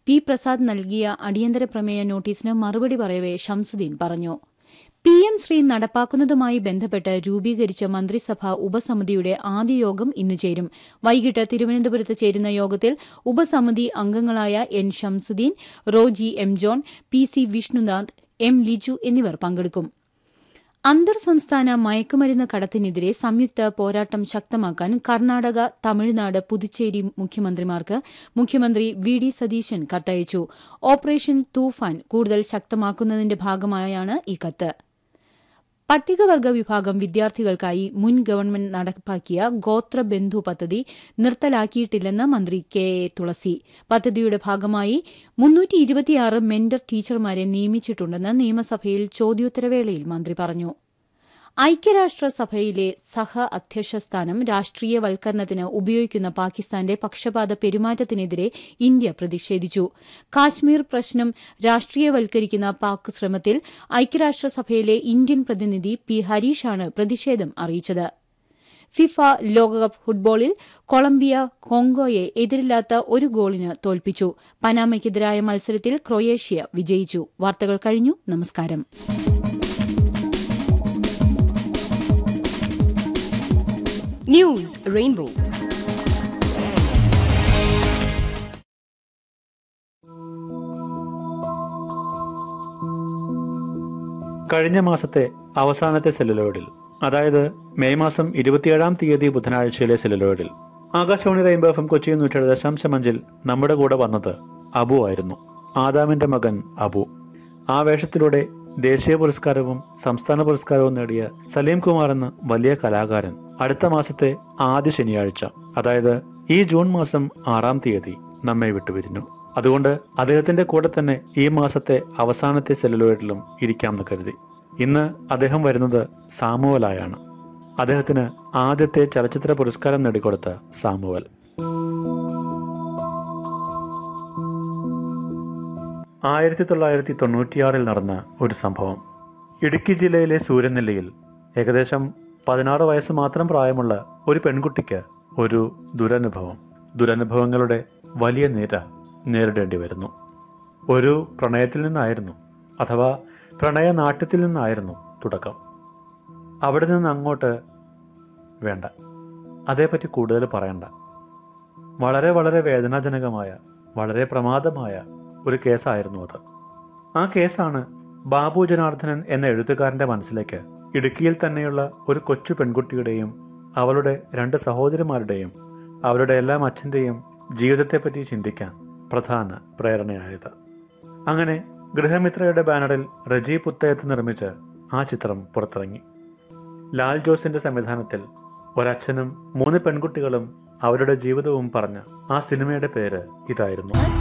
P Prasad നൽകിയ അടിയന്തര പ്രമേയ നോട്ടീസിന് മറുപടി പറയവെ ഷംസുദ്ദീൻ പറഞ്ഞു പി എം ശ്രീ നടപ്പാക്കുന്നതുമായി ബന്ധപ്പെട്ട് രൂപീകരിച്ച മന്ത്രിസഭാ ഉപസമിതിയുടെ ആദ്യ യോഗം ഇന്ന് ചേരും വൈകിട്ട് തിരുവനന്തപുരത്ത് ചേരുന്ന യോഗത്തിൽ ഉപസമിതി അംഗങ്ങളായ N Shamsuddin Roji M John P C Vishnunath M Liju എന്നിവർ പങ്കെടുക്കും അന്തർ സംസ്ഥാന മയക്കുമരുന്ന് കടത്തിനെതിരെ സംയുക്ത പോരാട്ടം ശക്തമാക്കാൻ കർണാടക തമിഴ്നാട് പുതുച്ചേരി മുഖ്യമന്ത്രിമാർക്ക് മുഖ്യമന്ത്രി വി ഡി സതീശൻ കത്തയച്ചു ഓപ്പറേഷൻ തൂഫാൻ കൂടുതൽ ശക്തമാക്കുന്നതിന്റെ ഭാഗമായാണ് ഈ കത്ത് പട്ടികവർഗ വിഭാഗം വിദ്യാർത്ഥികൾക്കായി മുൻ ഗവൺമെന്റ് നടപ്പാക്കിയ ഗോത്രബന്ധു പദ്ധതി നിർത്തലാക്കിയിട്ടില്ലെന്ന് മന്ത്രി കെ എ തുളസി പദ്ധതിയുടെ ഭാഗമായി മുന്നൂറ്റി ഇരുപത്തിയാറ് മെന്റർ ടീച്ചർമാരെ നിയമിച്ചിട്ടുണ്ടെന്ന് നിയമസഭയിൽ ചോദ്യോത്തരവേളയിൽ മന്ത്രി പറഞ്ഞു ഐക്യരാഷ്ട്രസഭയിലെ സഹ അധ്യക്ഷ സ്ഥാനം രാഷ്ട്രീയവൽക്കരണത്തിന് ഉപയോഗിക്കുന്ന പാകിസ്ഥാന്റെ പക്ഷപാത പെരുമാറ്റത്തിനെതിരെ ഇന്ത്യ പ്രതിഷേധിച്ചു കാശ്മീർ പ്രശ്നം രാഷ്ട്രീയവൽക്കരിക്കുന്ന പാക് ശ്രമത്തിൽ ഐക്യരാഷ്ട്രസഭയിലെ ഇന്ത്യൻ പ്രതിനിധി പി ഹരീഷാണ് പ്രതിഷേധം അറിയിച്ചത് ഫിഫ ലോകകപ്പ് ഫുട്ബോളിൽ കൊളംബിയ കോങ്കോയെ എതിരില്ലാത്ത ഒരു ഗോളിന് തോൽപ്പിച്ചു പനാമയ്ക്കെതിരായ മത്സരത്തിൽ ക്രൊയേഷ്യ വിജയിച്ചു വാർത്തകൾ കഴിഞ്ഞു നമസ്കാരം News Rainbow. കഴിഞ്ഞ മാസത്തെ അവസാനത്തെ സെല്ലുലോയിഡിൽ അതായത് മെയ് മാസം ഇരുപത്തിയേഴാം തീയതി ബുധനാഴ്ചയിലെ സെല്ലുലോയിഡിൽ Akashvani Rainbow F M Kochi നൂറ്റേഴ് ദശാംശം അഞ്ചിൽ നമ്മുടെ കൂടെ വന്നത് അബു ആയിരുന്നു ആദാമിന്റെ മകൻ അബു ആ വേഷത്തിലൂടെ ദേശീയ പുരസ്കാരവും സംസ്ഥാന പുരസ്കാരവും നേടിയ സലീം കുമാർ എന്ന വലിയ കലാകാരൻ അടുത്ത മാസത്തെ ആദ്യ ശനിയാഴ്ച അതായത് ഈ ജൂൺ മാസം ആറാം തീയതി നമ്മെ വിട്ടുപിരിഞ്ഞു അതുകൊണ്ട് അദ്ദേഹത്തിന്റെ കൂടെ തന്നെ ഈ മാസത്തെ അവസാനത്തെ സെല്ലുലോയിഡിലും ഇരിക്കാമെന്ന് കരുതി ഇന്ന് അദ്ദേഹം വരുന്നത് സാമുവലായാണ് അദ്ദേഹത്തിന് ആദ്യത്തെ ചലച്ചിത്ര പുരസ്കാരം നേടിക്കൊടുത്ത സാമുവൽ ആയിരത്തി തൊള്ളായിരത്തി തൊണ്ണൂറ്റിയാറിൽ നടന്ന ഒരു സംഭവം ഇടുക്കി ജില്ലയിലെ സൂര്യനെല്ലിയിൽ ഏകദേശം പതിനാറ് വയസ്സ് മാത്രം പ്രായമുള്ള ഒരു പെൺകുട്ടിക്ക് ഒരു ദുരനുഭവം ദുരനുഭവങ്ങളുടെ വലിയ നിര നേരിടേണ്ടി വരുന്നു ഒരു പ്രണയത്തിൽ നിന്നായിരുന്നു അഥവാ പ്രണയനാട്യത്തിൽ നിന്നായിരുന്നു തുടക്കം അവിടെ നിന്ന് അങ്ങോട്ട് വേണ്ട അതേപ്പറ്റി കൂടുതൽ പറയണ്ട വളരെ വളരെ വേദനാജനകമായ വളരെ പ്രമാദമായ ഒരു കേസായിരുന്നു അത് ആ കേസാണ് ബാബു ജനാർദ്ദനൻ എന്ന എഴുത്തുകാരന്റെ മനസ്സിലേക്ക് ഇടുക്കിയിൽ തന്നെയുള്ള ഒരു കൊച്ചു പെൺകുട്ടിയുടെയും അവളുടെ രണ്ട് സഹോദരിമാരുടെയും അവരുടെ എല്ലാം അച്ഛൻ്റെയും ജീവിതത്തെപ്പറ്റി ചിന്തിക്കാൻ പ്രധാന പ്രേരണയായത് അങ്ങനെ ഗൃഹമിത്രയുടെ ബാനറിൽ റജി പുത്തയത്ത് നിർമ്മിച്ച് ആ ചിത്രം പുറത്തിറങ്ങി ലാൽ ജോസിന്റെ സംവിധാനത്തിൽ ഒരച്ഛനും മൂന്ന് പെൺകുട്ടികളും അവരുടെ ജീവിതവും പറഞ്ഞ ആ സിനിമയുടെ പേര് ഇതായിരുന്നു